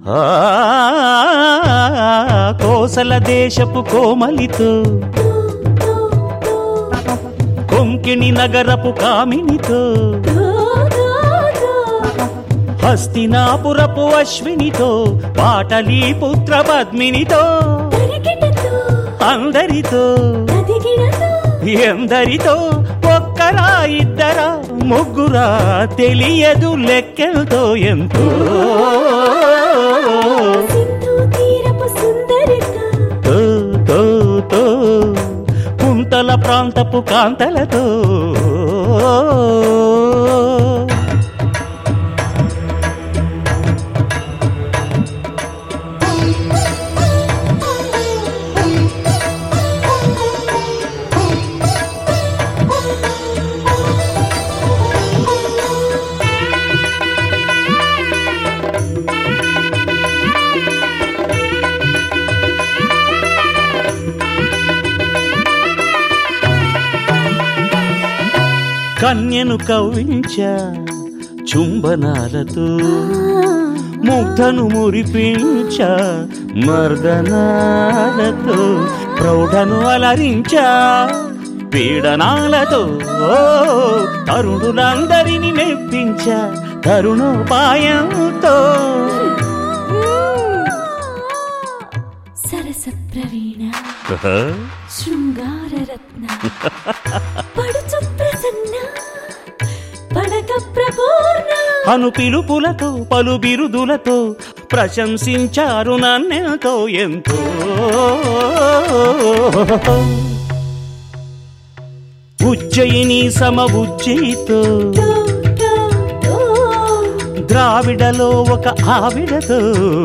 ఆ, కోసల దేశపు కోమలితో కొంకిణి నగరపు కామినితో హస్తినాపురపు అశ్వినితో పాటలీపుత్ర పద్మినితో అందరితో ఎందరితో ఒక్కరా ఇద్దరా ముగ్గురా తెలియదు లెక్కలతో ఎంతో తో, తో, తో, కుంతల ప్రాంతపు కాంతలతో కన్యను కవ్వించ చుంబనాలతో ముగ్ధను మురిపించ మర్దనాలతో ప్రౌఢను అలరించ పీడనాలతో ఓ తరుణులందరిని మెప్పించ తరుణోపాయంతో సరస ప్రవీణ శృంగార రత్న పడుచు ప్రసన్న పడక ప్రపూర్ణ అను పిలుపులతో పలు బిరుదులతో ప్రశంసించారు నన్నెంతో ఎంతో ఉజ్జయిని సమ ఉజ్జయితో తో, తో, తో. ద్రావిడలో ఒక ఆవిడతో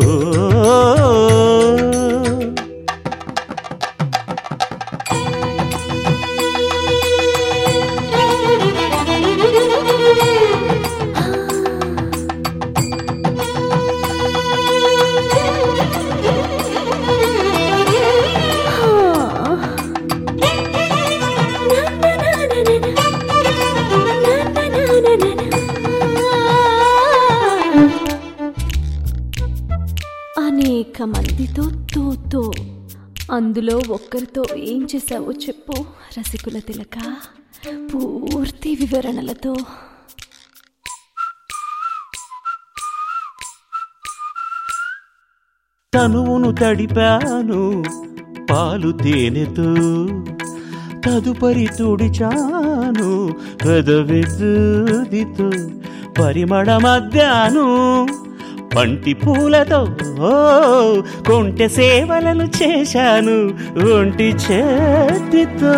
అనేక మందితో తోతో అందులో ఒక్కరితో ఏం చేశావో చెప్పు రసికుల తిలక పూర్తి వివరణలతో తనువును తడిపాను పాలు తేనెతో తదుపరి తుడిచాను పెదవిద్దుదితో పరిమళ మధ్యాను పంటి పూలతో ఓ కొంటె సేవలను చేశాను ఒంటి చేతితో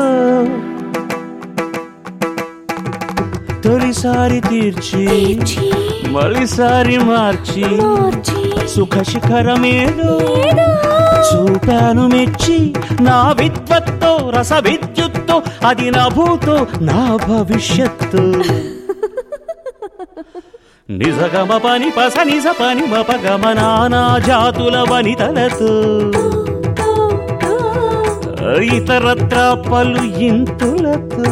తొలిసారి తీర్చి తీర్చి, మళ్ళీసారి మార్చి మార్చి, సుఖ శిఖరమేదో ఏదో చూపాను మెచ్చి నా విద్వత్తో రస విద్యుత్తో అది నా భూతో నా భవిష్యత్తు నిజగమ పని పస నిజ పని మపగమ నానా జాతుల వనితలతో తో, తో. ఇతరత్ర పలు ఇంతులతో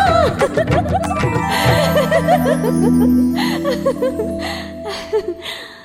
ఆ